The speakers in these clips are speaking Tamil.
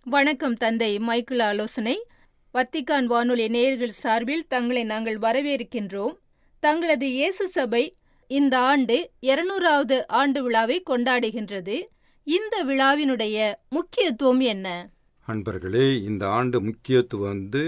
வணக்கம் தந்தை மைக்கேல் ஆலோசனை வத்திக்கான் வானொலி நேயர்கள் சார்பில் தங்களை நாங்கள் வரவேற்கின்றோம் தங்களது இயேசு சபை இந்த ஆண்டு இருநூறாவது ஆண்டு விழாவை கொண்டாடுகின்றது இந்த விழாவினுடைய முக்கியத்துவம் என்ன அன்பர்களே இந்த ஆண்டு முக்கியத்துவம் வந்து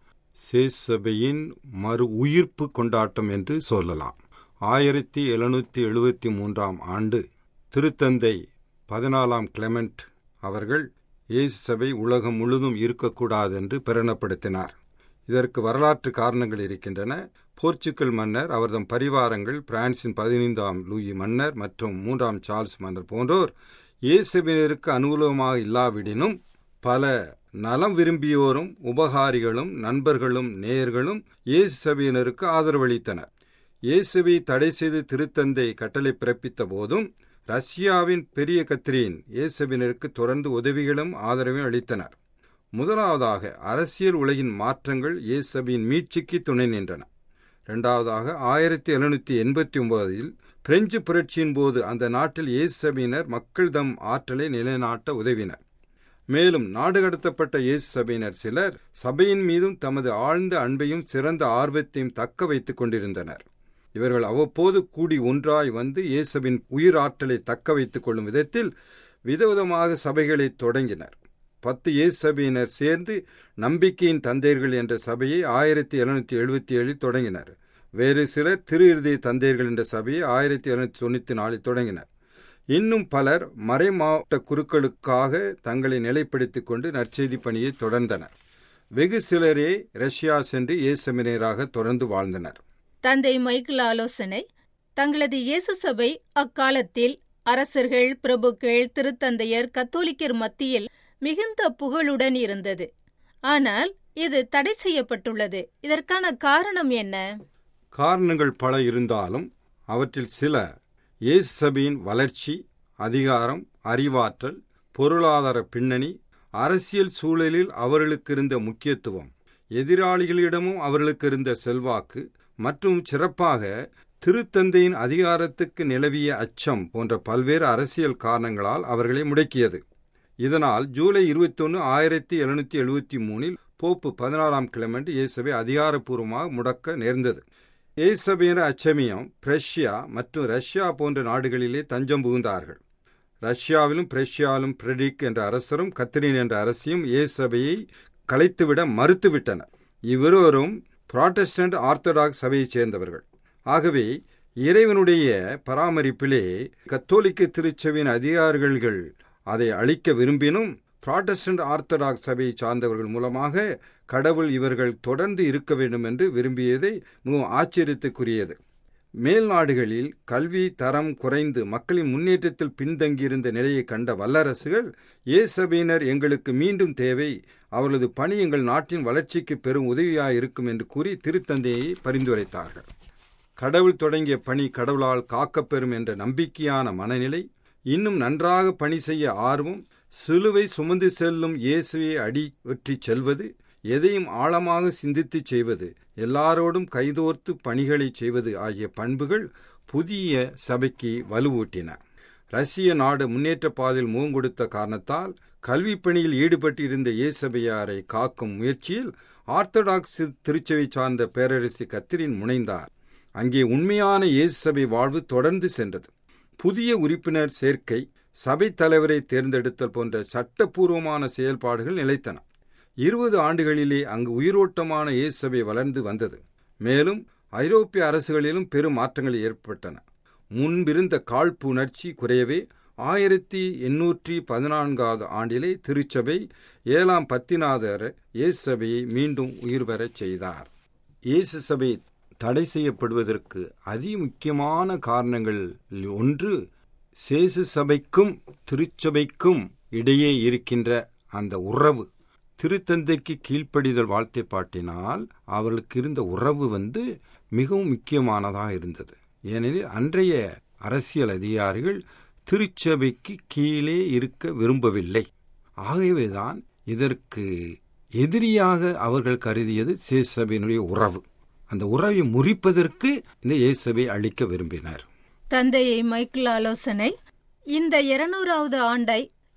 சேசபையின் மறு உயிர்ப்பு கொண்டாட்டம் என்று சொல்லலாம் ஆயிரத்தி எழுநூற்றி எழுபத்தி மூன்றாம் ஆண்டு திருத்தந்தை பதினாலாம் கிளெமெண்ட் அவர்கள் இயேசு சபை உலகம் முழுதும் இருக்கக்கூடாது என்று பிரகடனப்படுத்தினார் இதற்கு வரலாற்று காரணங்கள் இருக்கின்றன போர்ச்சுகல் மன்னர் அவர்தம் பரிவாரங்கள் பிரான்சின் பதினைந்தாம் லூயி மன்னர் மற்றும் மூன்றாம் சார்ல்ஸ் மன்னர் போன்றோர் இயேசுவினருக்கு அனுகூலமாக இல்லாவிடினும் பல நலம் விரும்பியோரும் உபகாரிகளும் நண்பர்களும் நேயர்களும் இயேசு சபையினருக்கு ஆதரவளித்தனர் இயேசுவை தடை செய்து திருத்தந்தை கட்டளை பிறப்பித்த போதும் ரஷ்யாவின் பெரிய கத்திரின் இயேசுவினருக்கு தொடர்ந்து உதவிகளும் ஆதரவையும் அளித்தனர் முதலாவதாக அரசியல் உலகின் மாற்றங்கள் இயேசபியின் மீட்சிக்கு துணை நின்றன இரண்டாவதாக ஆயிரத்தி எழுநூற்றி எண்பத்தி ஒன்பதில் பிரெஞ்சு புரட்சியின் போது அந்த நாட்டில் இயேசபியினர் மக்கள் தம் ஆற்றலை நிலைநாட்ட உதவினர் மேலும் நாடு கடத்தப்பட்ட இயேசு சபையினர் சிலர் சபையின் மீதும் தமது ஆழ்ந்த அன்பையும் சிறந்த ஆர்வத்தையும் தக்க வைத்துக் கொண்டிருந்தனர் இவர்கள் அவ்வப்போது கூடி ஒன்றாய் வந்து இயேசுவின் உயிர் ஆற்றலை தக்க வைத்துக் கொள்ளும் விதத்தில் விதவிதமாக சபைகளை தொடங்கினர் பத்து இயேசு சபையினர் சேர்ந்து நம்பிக்கையின் தந்தையர்கள் என்ற சபையை ஆயிரத்தி எழுநூற்றி எழுபத்தி ஏழில் தொடங்கினர் வேறு சிலர் திரு இருதய தந்தையர்கள் என்ற சபையை ஆயிரத்தி எழுநூற்றி தொண்ணூற்றி நாலில் தொடங்கினர் இன்னும் பலர் மறைமாவட்ட குருக்களுக்காக தங்களை நிலைப்படுத்திக் கொண்டு நற்செய்தி பணியை தொடர்ந்தனர் வெகு சிலரே ரஷ்யா சென்று இயேசமினராக தொடர்ந்து வாழ்ந்தனர் தந்தை மைக்கேல் ஆலோசனை தங்களது இயேசு சபை அக்காலத்தில் அரசர்கள் பிரபுக்கள் திருத்தந்தையர் கத்தோலிக்கர் மத்தியில் மிகுந்த புகழுடன் இருந்தது ஆனால் இது தடை செய்யப்பட்டுள்ளது இதற்கான காரணம் என்ன காரணங்கள் பல இருந்தாலும் அவற்றில் சில இயேசு சபையின் வளர்ச்சி அதிகாரம் அறிவாற்றல் பொருளாதார பின்னணி அரசியல் சூழலில் அவர்களுக்கு இருந்த முக்கியத்துவம் எதிராளிகளிடமும் அவர்களுக்கு இருந்த செல்வாக்கு மற்றும் சிறப்பாக திருத்தந்தையின் அதிகாரத்துக்கு நிலவிய அச்சம் போன்ற பல்வேறு அரசியல் காரணங்களால் அவர்களை முடக்கியது இதனால் ஜூலை இருபத்தொன்று ஆயிரத்தி எழுநூற்றி எழுபத்தி மூணில் போப்பு பதினாறாம் கிழமெண்ட் இயேசபை அதிகாரப்பூர்வமாக முடக்க நேர்ந்தது இயேசபையின அச்சமயம் பிரஷ்யா மற்றும் ரஷ்யா போன்ற நாடுகளிலே தஞ்சம் புகுந்தார்கள் ரஷ்யாவிலும் பிரஷ்யாவிலும் பிரெடிக் என்ற அரசரும் கத்திரின் என்ற அரசியும் இயேசபையை கலைத்துவிட மறுத்துவிட்டனர் இவ்விருவரும் புராட்டஸ்டன்ட் ஆர்த்தடாக்ஸ் சபையைச் சேர்ந்தவர்கள் ஆகவே இறைவனுடைய பராமரிப்பிலே கத்தோலிக்க திருச்சபையின் அதிகாரிகள் அதை அழிக்க விரும்பினும் புராட்டஸ்டன்ட் ஆர்த்தடாக்ஸ் சபையை சார்ந்தவர்கள் மூலமாக கடவுள் இவர்கள் தொடர்ந்து இருக்க வேண்டும் என்று விரும்பியதை மிகவும் ஆச்சரியத்துக்குரியது மேல் நாடுகளில் கல்வி தரம் குறைந்து மக்களின் முன்னேற்றத்தில் பின்தங்கியிருந்த நிலையை கண்ட வல்லரசுகள் ஏசபையினர் எங்களுக்கு மீண்டும் தேவை அவர்களது பணி எங்கள் நாட்டின் வளர்ச்சிக்கு பெரும் உதவியாக இருக்கும் என்று கூறி திருத்தந்தையை பரிந்துரைத்தார்கள் கடவுள் தொடங்கிய பணி கடவுளால் காக்கப்பெறும் என்ற நம்பிக்கையான மனநிலை இன்னும் நன்றாக பணி செய்ய ஆர்வம் சிலுவை சுமந்து செல்லும் இயேசுவை அடி வெற்றி செல்வது எதையும் ஆழமாக சிந்தித்து செய்வது எல்லாரோடும் கைதோர்த்து பணிகளை செய்வது ஆகிய பண்புகள் புதிய சபைக்கு வலுவூட்டின ரஷ்ய நாடு முன்னேற்ற பாதையில் முகம் கொடுத்த காரணத்தால் கல்வி பணியில் ஈடுபட்டிருந்த இயேசபையாரை காக்கும் முயற்சியில் ஆர்த்தடாக்ஸ் திருச்சபை சார்ந்த பேரரசு கத்திரின் முனைந்தார் அங்கே உண்மையான இயேசு சபை வாழ்வு தொடர்ந்து சென்றது புதிய உறுப்பினர் சேர்க்கை சபை தலைவரை தேர்ந்தெடுத்தல் போன்ற சட்டப்பூர்வமான செயல்பாடுகள் நிலைத்தன இருபது ஆண்டுகளிலே அங்கு உயிரோட்டமான இயேசு சபை வளர்ந்து வந்தது மேலும் ஐரோப்பிய அரசுகளிலும் பெரும் மாற்றங்கள் ஏற்பட்டன முன்பிருந்த காழ்ப்புணர்ச்சி குறையவே ஆயிரத்தி எண்ணூற்றி பதினான்காவது ஆண்டிலே திருச்சபை ஏழாம் பத்திநாதர் இயேசு சபையை மீண்டும் உயிர் பெறச் செய்தார் இயேசு சபை தடை செய்யப்படுவதற்கு அதி முக்கியமான காரணங்கள் ஒன்று சேசு சபைக்கும் திருச்சபைக்கும் இடையே இருக்கின்ற அந்த உறவு திருத்தந்தைக்கு கீழ்ப்படிதல் வாழ்த்தை பாட்டினால் அவர்களுக்கு இருந்த உறவு வந்து மிகவும் முக்கியமானதாக இருந்தது ஏனெனில் அன்றைய அரசியல் அதிகாரிகள் திருச்சபைக்கு கீழே இருக்க விரும்பவில்லை ஆகவேதான் இதற்கு எதிரியாக அவர்கள் கருதியது சேசபையினுடைய உறவு அந்த உறவை முறிப்பதற்கு இந்த இயேசபை அளிக்க விரும்பினர் தந்தையை மைக்கேல் ஆலோசனை இந்த இருநூறாவது ஆண்டை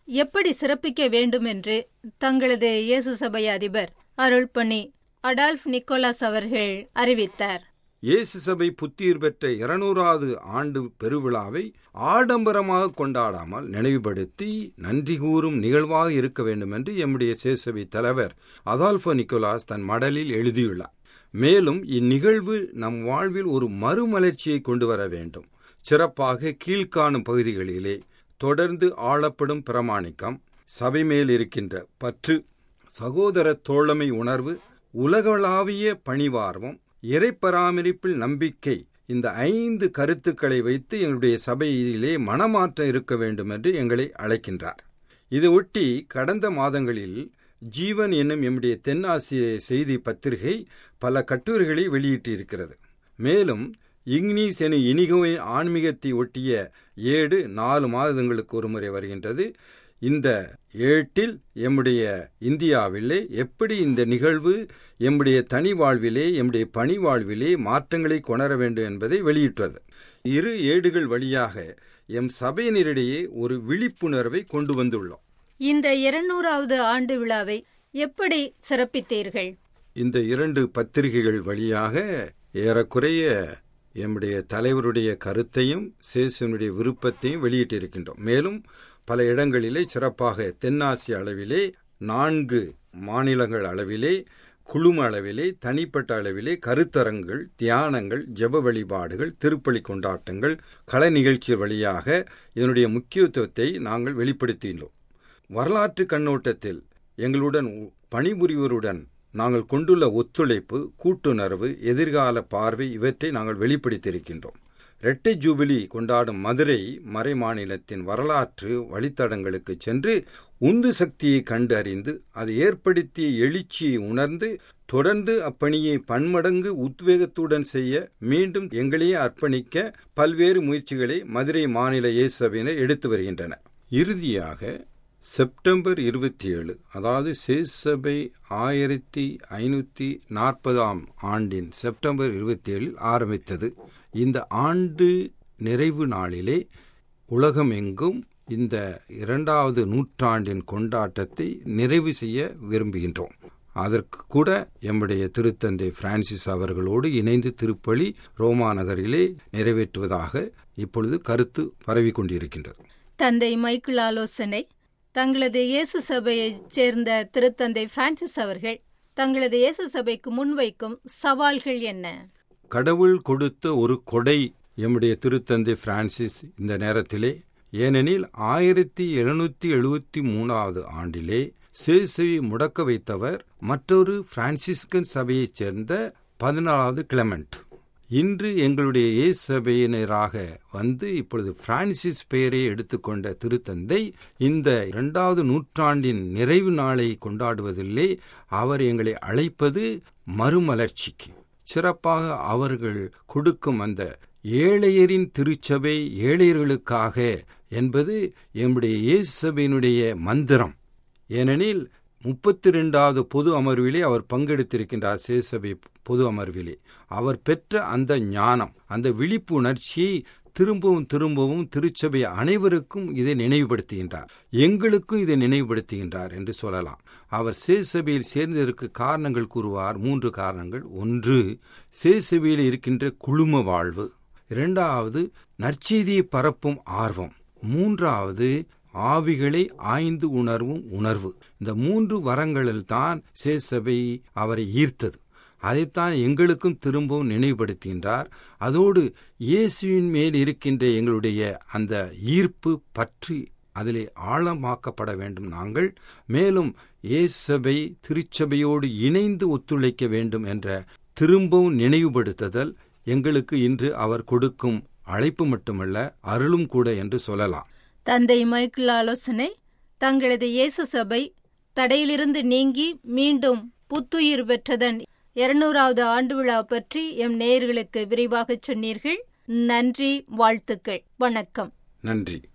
எப்படி சிறப்பிக்க வேண்டும் என்று தங்களது இயேசு சபை அதிபர் அருள்பணி அடால்ஃப் நிக்கோலாஸ் அவர்கள் அறிவித்தார் இயேசு சபை புத்துயிர் பெற்ற இருநூறாவது ஆண்டு பெருவிழாவை ஆடம்பரமாக கொண்டாடாமல் நினைவுபடுத்தி நன்றி கூறும் நிகழ்வாக இருக்க வேண்டும் என்று எம்முடைய சேசபை தலைவர் அதால்ஃபோ நிக்கோலாஸ் தன் மடலில் எழுதியுள்ளார் மேலும் இந்நிகழ்வு நம் வாழ்வில் ஒரு மறுமலர்ச்சியை கொண்டு வர வேண்டும் சிறப்பாக கீழ்காணும் பகுதிகளிலே தொடர்ந்து ஆளப்படும் பிரமாணிக்கம் சபை மேல் இருக்கின்ற பற்று சகோதர தோழமை உணர்வு உலகளாவிய பணிவார்வம் இறை பராமரிப்பில் நம்பிக்கை இந்த ஐந்து கருத்துக்களை வைத்து எங்களுடைய சபையிலே மனமாற்றம் இருக்க வேண்டும் என்று எங்களை அழைக்கின்றார் இது ஒட்டி கடந்த மாதங்களில் ஜீவன் என்னும் எம்முடைய தென்னாசிய செய்தி பத்திரிகை பல கட்டுரைகளை வெளியிட்டிருக்கிறது மேலும் இங்னீஸ் எனும் இனிகோவின் ஆன்மீகத்தை ஒட்டிய ஏடு நாலு மாதங்களுக்கு ஒரு முறை வருகின்றது இந்த ஏட்டில் எம்முடைய இந்தியாவிலே எப்படி இந்த நிகழ்வு எம்முடைய தனி வாழ்விலே எம்முடைய பணி வாழ்விலே மாற்றங்களை கொணர வேண்டும் என்பதை வெளியிட்டது இரு ஏடுகள் வழியாக எம் சபையினரிடையே ஒரு விழிப்புணர்வை கொண்டு வந்துள்ளோம் இந்த இருநூறாவது ஆண்டு விழாவை எப்படி சிறப்பித்தீர்கள் இந்த இரண்டு பத்திரிகைகள் வழியாக ஏறக்குறைய எம்முடைய தலைவருடைய கருத்தையும் சேசனுடைய விருப்பத்தையும் வெளியிட்டிருக்கின்றோம் மேலும் பல இடங்களிலே சிறப்பாக தென்னாசிய அளவிலே நான்கு மாநிலங்கள் அளவிலே குழும அளவிலே தனிப்பட்ட அளவிலே கருத்தரங்கள் தியானங்கள் ஜெப வழிபாடுகள் திருப்பலி கொண்டாட்டங்கள் கலை நிகழ்ச்சி வழியாக இதனுடைய முக்கியத்துவத்தை நாங்கள் வெளிப்படுத்தியுள்ளோம் வரலாற்று கண்ணோட்டத்தில் எங்களுடன் பணிபுரிவருடன் நாங்கள் கொண்டுள்ள ஒத்துழைப்பு கூட்டுணர்வு எதிர்கால பார்வை இவற்றை நாங்கள் வெளிப்படுத்தியிருக்கின்றோம் இரட்டை ஜூபிலி கொண்டாடும் மதுரை மறை மாநிலத்தின் வரலாற்று வழித்தடங்களுக்கு சென்று உந்து சக்தியை கண்டு அறிந்து அது ஏற்படுத்திய எழுச்சியை உணர்ந்து தொடர்ந்து அப்பணியை பன்மடங்கு உத்வேகத்துடன் செய்ய மீண்டும் எங்களையே அர்ப்பணிக்க பல்வேறு முயற்சிகளை மதுரை மாநில இயேசபையினர் எடுத்து வருகின்றனர் இறுதியாக செப்டம்பர் இருபத்தி ஏழு அதாவது சேசபை ஆயிரத்தி ஐநூற்றி நாற்பதாம் ஆண்டின் செப்டம்பர் இருபத்தி ஏழில் ஆரம்பித்தது இந்த ஆண்டு நிறைவு நாளிலே உலகம் எங்கும் இந்த இரண்டாவது நூற்றாண்டின் கொண்டாட்டத்தை நிறைவு செய்ய விரும்புகின்றோம் அதற்கு கூட எம்முடைய திருத்தந்தை பிரான்சிஸ் அவர்களோடு இணைந்து திருப்பலி ரோமா நகரிலே நிறைவேற்றுவதாக இப்பொழுது கருத்து பரவி கொண்டிருக்கின்றது தந்தை மைக்கேல் ஆலோசனை தங்களது இயேசு சபையைச் சேர்ந்த திருத்தந்தை பிரான்சிஸ் அவர்கள் தங்களது இயேசு சபைக்கு முன்வைக்கும் சவால்கள் என்ன கடவுள் கொடுத்த ஒரு கொடை எம்முடைய திருத்தந்தை பிரான்சிஸ் இந்த நேரத்திலே ஏனெனில் ஆயிரத்தி எழுநூத்தி எழுபத்தி மூணாவது ஆண்டிலே சேசவி முடக்க வைத்தவர் மற்றொரு பிரான்சிஸ்கன் சபையைச் சேர்ந்த பதினாலாவது கிளமெண்ட் இன்று எங்களுடைய ஏ சபையினராக வந்து இப்பொழுது பிரான்சிஸ் பெயரை எடுத்துக்கொண்ட திருத்தந்தை இந்த இரண்டாவது நூற்றாண்டின் நிறைவு நாளை கொண்டாடுவதில்லை அவர் எங்களை அழைப்பது மறுமலர்ச்சிக்கு சிறப்பாக அவர்கள் கொடுக்கும் அந்த ஏழையரின் திருச்சபை ஏழையர்களுக்காக என்பது எம்முடைய இயேசு சபையினுடைய மந்திரம் ஏனெனில் முப்பத்தி ரெண்டாவது பொது அமர்விலே அவர் பங்கெடுத்திருக்கின்றார் சேசபை பொது அமர்விலே அவர் பெற்ற அந்த ஞானம் அந்த விழிப்புணர்ச்சியை திரும்பவும் திரும்பவும் திருச்சபை அனைவருக்கும் இதை நினைவுபடுத்துகின்றார் எங்களுக்கும் இதை நினைவுபடுத்துகின்றார் என்று சொல்லலாம் அவர் சேசபையில் சேர்ந்ததற்கு காரணங்கள் கூறுவார் மூன்று காரணங்கள் ஒன்று சேசபையில் இருக்கின்ற குழும வாழ்வு இரண்டாவது நற்செய்தியை பரப்பும் ஆர்வம் மூன்றாவது ஆவிகளை ஆய்ந்து உணர்வும் உணர்வு இந்த மூன்று வரங்களில் தான் சேசபை அவரை ஈர்த்தது அதைத்தான் எங்களுக்கும் திரும்பவும் நினைவுபடுத்துகின்றார் அதோடு இயேசுவின் மேல் இருக்கின்ற எங்களுடைய அந்த ஈர்ப்பு பற்றி அதிலே ஆழமாக்கப்பட வேண்டும் நாங்கள் மேலும் இயேசபை திருச்சபையோடு இணைந்து ஒத்துழைக்க வேண்டும் என்ற திரும்பவும் நினைவுபடுத்துதல் எங்களுக்கு இன்று அவர் கொடுக்கும் அழைப்பு மட்டுமல்ல அருளும் கூட என்று சொல்லலாம் தந்தை மைக்கேல் ஆலோசனை தங்களது இயேசு சபை தடையிலிருந்து நீங்கி மீண்டும் புத்துயிர் பெற்றதன் இருநூறாவது ஆண்டு விழா பற்றி எம் நேயர்களுக்கு விரிவாகச் சொன்னீர்கள் நன்றி வாழ்த்துக்கள் வணக்கம் நன்றி